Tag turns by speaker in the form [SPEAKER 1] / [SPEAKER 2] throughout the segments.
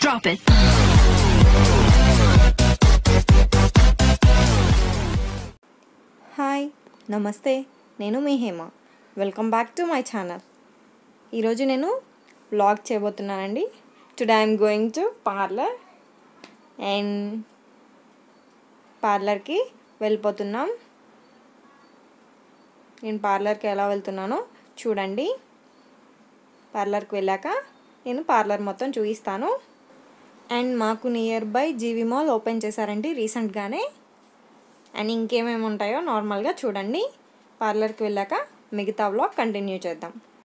[SPEAKER 1] Drop it.
[SPEAKER 2] Hi నమస్తే నేను మీ Hema welcome back to my channel ఈరోజు నేను వ్లాగ్ చేయబోతున్నానండి today I'm going to parlour and పార్లర్కి వెళ్ళిపోతున్నాం నేను పార్లర్కి ఎలా వెళ్తున్నానో చూడండి పార్లర్కి వెళ్ళాక నేను పార్లర్ మొత్తం చూపిస్తాను అండ్ మాకు near by GV mall open చేశారండి రీసెంట్గానే అండ్ ఇంకేమేమి ఉంటాయో నార్మల్గా చూడండి పార్లర్కి వెళ్ళాక మిగతా వ్లాగ్ కంటిన్యూ చేద్దాం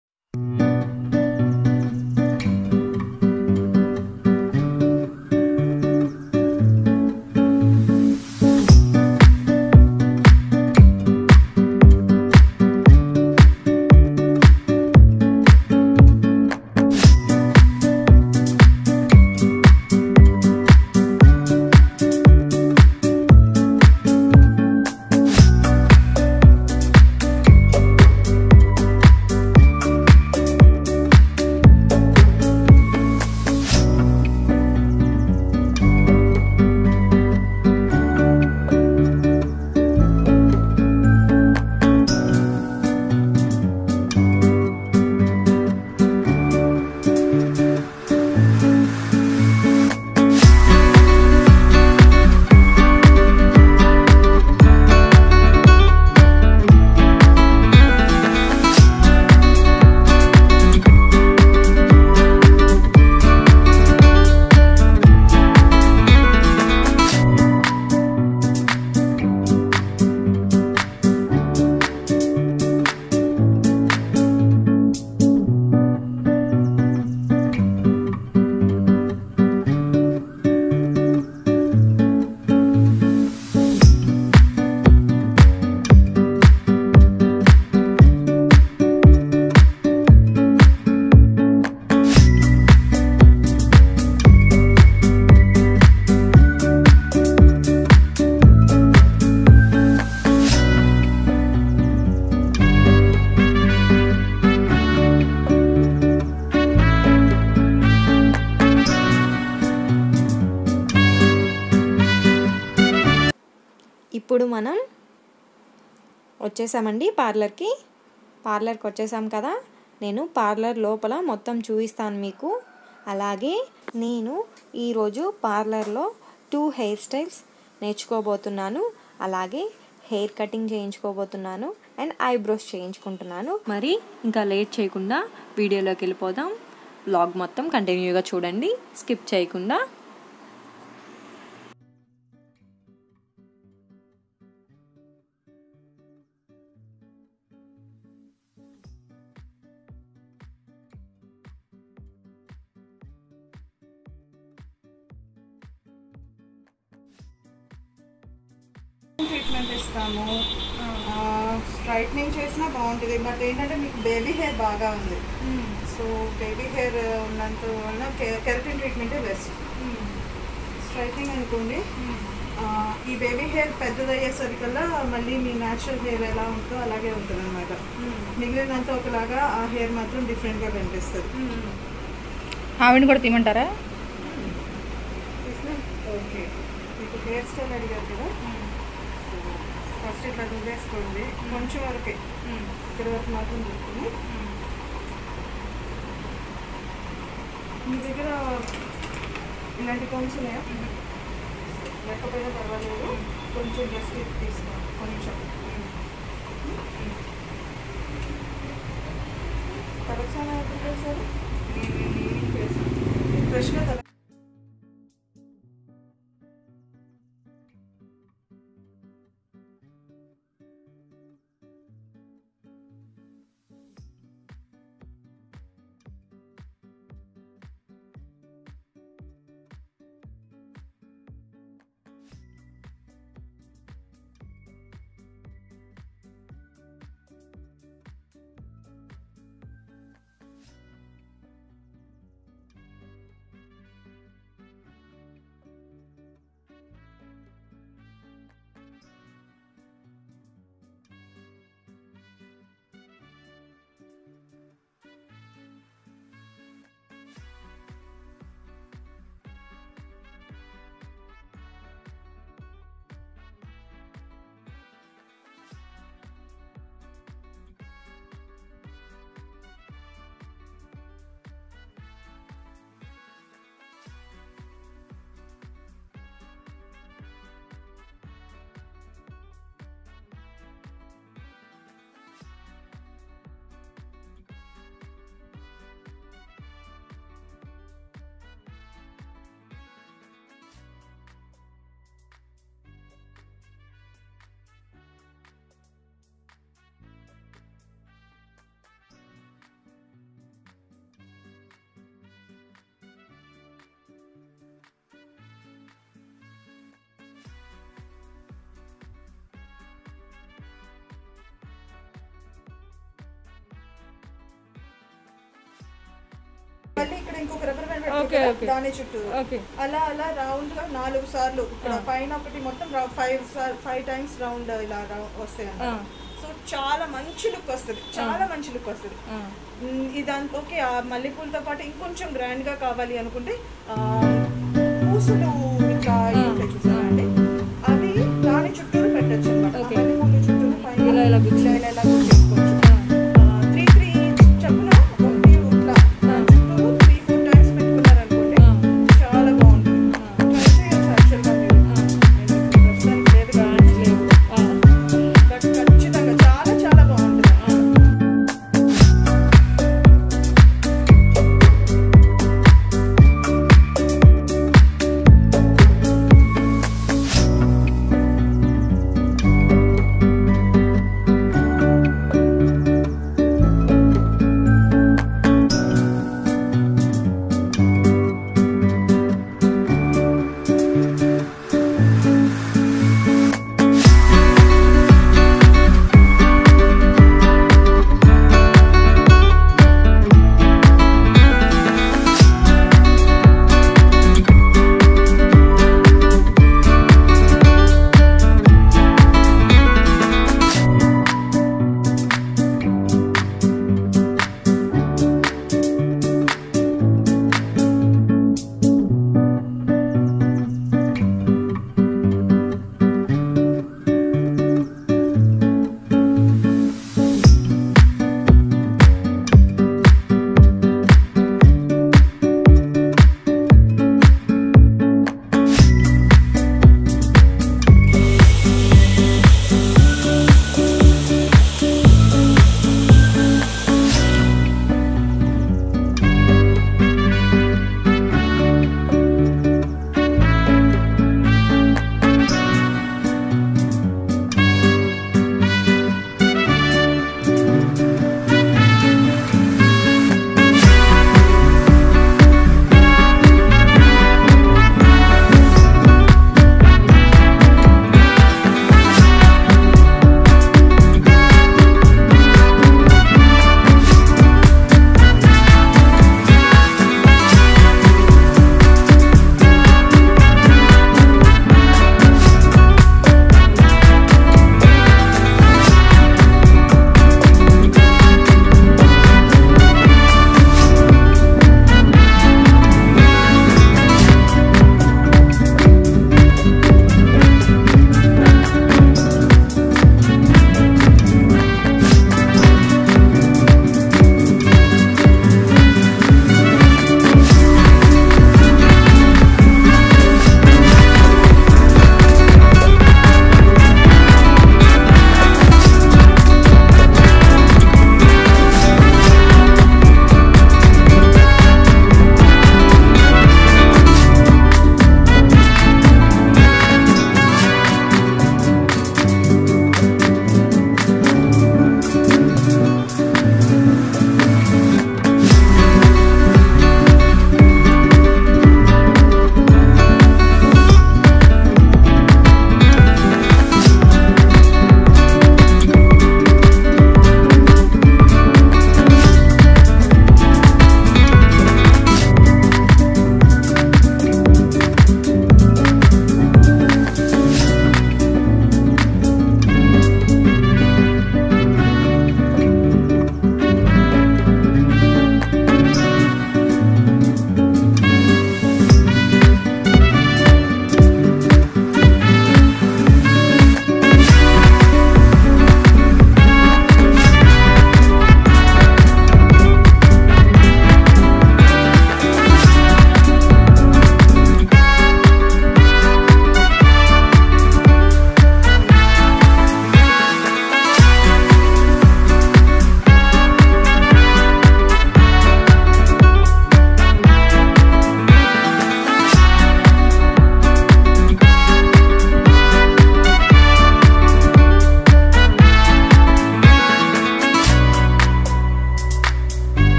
[SPEAKER 2] ఇప్పుడు మనం వచ్చేసామండి పార్లర్కి పార్లర్కి వచ్చేసాం కదా నేను పార్లర్ లోపల మొత్తం చూపిస్తాను మీకు అలాగే నేను ఈరోజు పార్లర్లో టూ హెయిర్ స్టైల్స్ నేర్చుకోబోతున్నాను అలాగే హెయిర్ కటింగ్ చేయించుకోబోతున్నాను అండ్ ఐబ్రోస్ చేయించుకుంటున్నాను మరి ఇంకా లేట్ చేయకుండా వీడియోలోకి వెళ్ళిపోదాం వ్లాగ్ మొత్తం కంటిన్యూగా చూడండి స్కిప్ చేయకుండా
[SPEAKER 3] ట్రీట్మెంట్ ఇస్తాము స్ట్రైట్నింగ్ చేసినా బాగుంటుంది బట్ ఏంటంటే మీకు బేబీ హెయిర్ బాగా ఉంది సో బేబీ హెయిర్ ఉన్నంత వల్ల కెరటిన్ ట్రీట్మెంటే బెస్ట్ స్ట్రైట్నింగ్ అనుకోండి ఆ, ఈ బేబీ హెయిర్ పెద్దదయ్యేసరికల్లా మళ్ళీ మీ న్యాచురల్ హెయిర్ ఎలా ఉంటుందో అలాగే ఉంటుంది అనమాట మిగిలినంత ఒకలాగా ఆ హెయిర్ మాత్రం డిఫరెంట్గా కనిపిస్తుంది
[SPEAKER 4] ఆవిడని కూడా తీయమంటారా
[SPEAKER 3] ఓకే మీకు హెయిర్ స్టైల్ అడిగారు కదా ఫస్ట్ ఇట్లా దువ్వేసుకోండి కొంచెం వరకే ఇక్కడ వరకు మాత్రం చూసుకుని మీ దగ్గర ఇలాంటి కొంచెం లేకపోయినా పర్వాలేదు కొంచెం జస్ట్ ఇది తీసుకోండి కొంచెం తలసాన ఎప్పుడు చేశారు ఫ్రెష్గా తల మళ్ళీ ఇక్కడ ఇంకొక రబ్బర్ బ్యాండ్
[SPEAKER 4] Okay,
[SPEAKER 3] పెట్టుకుంటారా?
[SPEAKER 4] okay.
[SPEAKER 3] దాని చుట్టూ
[SPEAKER 4] ఓకే
[SPEAKER 3] అలా అలా రౌండ్ గా నాలుగు సార్లు ఇక్కడ పైన ఒకటి మొత్తం ఫైవ్ ఫైవ్ టైమ్స్ రౌండ్ ఇలా రౌ- వస్తాయి అన్నమాట సో చాలా మంచి లుక్ వస్తుంది చాలా మంచి లుక్ వస్తుంది మ్, ఇదానికి ఓకే ఆ మల్లెపూలతో పాటు ఇంకొంచెం గ్రాండ్ గా కావాలి అనుకుంటే ఆ, పూసలు ఇట్లా ఇవి ఉంటాయి చూసారా అండి